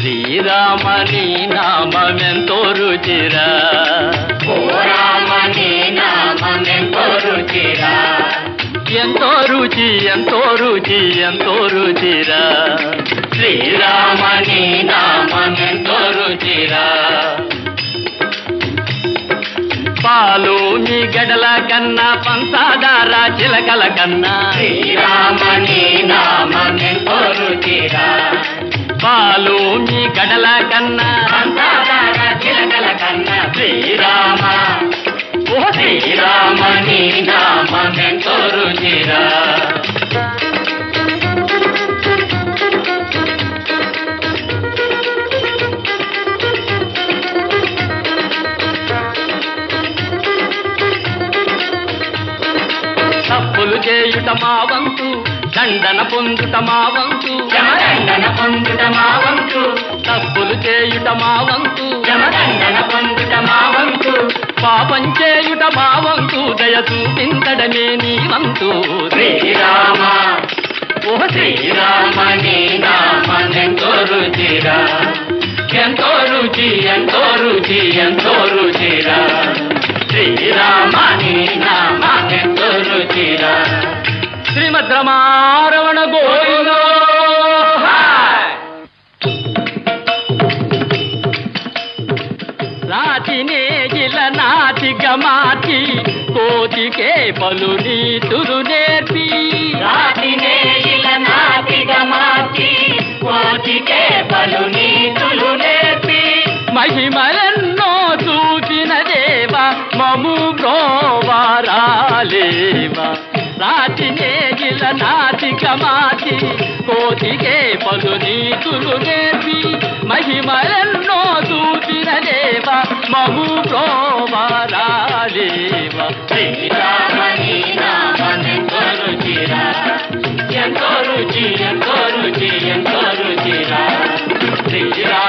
శ్రీరామని నామెంతో రుచిరా ఓ రామని నామెంతో రుచిరా ఎంతో రుచి ఎంతో రుచి ఎంతో రుచిరా శ్రీరామని నామెంతో రుచిరా పాలు మీ గడల కన్నా పంచదార చిలకల కన్నా శ్రీరామని నామెంతో రుచిరా పాలు మీ గడల కన్నా సంతాదార చిలకల కన్నా శ్రీరామ ఓ శ్రీరామని నామెంతో రుచిరా తప్పులు చేయుట మా వంతు దండన పొందుట మా వంతు జమదండన పొందుట మా వంతు తప్పులు చేయుట మా వంతు జమదండన పొందుట మా వంతు పాపం చేయుట మా వంతు దయ చూపించడమే నీ వంతు శ్రీరామ ఓ శ్రీరామని నామెంతో రుచిరా ఎంతో రుచి ఎంతో రుచి ఎంతో రుచిరా శ్రీరామని నామెంతో రుచిరా శ్రీమద్ రమారమణ గోవింద రాతినే గిల నాటిక మాటి కోతికే పలు నీతులు నేర్పి రాతినే ఇలా నాటిక మార్చి కోటికే పలు నీతులు నేర్పి మహిమలెన్నో చూసిన దేవ మము బ్రోవారాలేవా రాతినే గిల నాటిక మాటి కోతికే పలు నీతులు నేర్పి మహిమలెన్నో చూసిన దేవ మము బ్రోవారాలేవా శ్రీరామని నామెంతో రుచిరా ఎంతో రుచి ఎంతో రుచి ఎంతో రుచిరా శ్రీరామ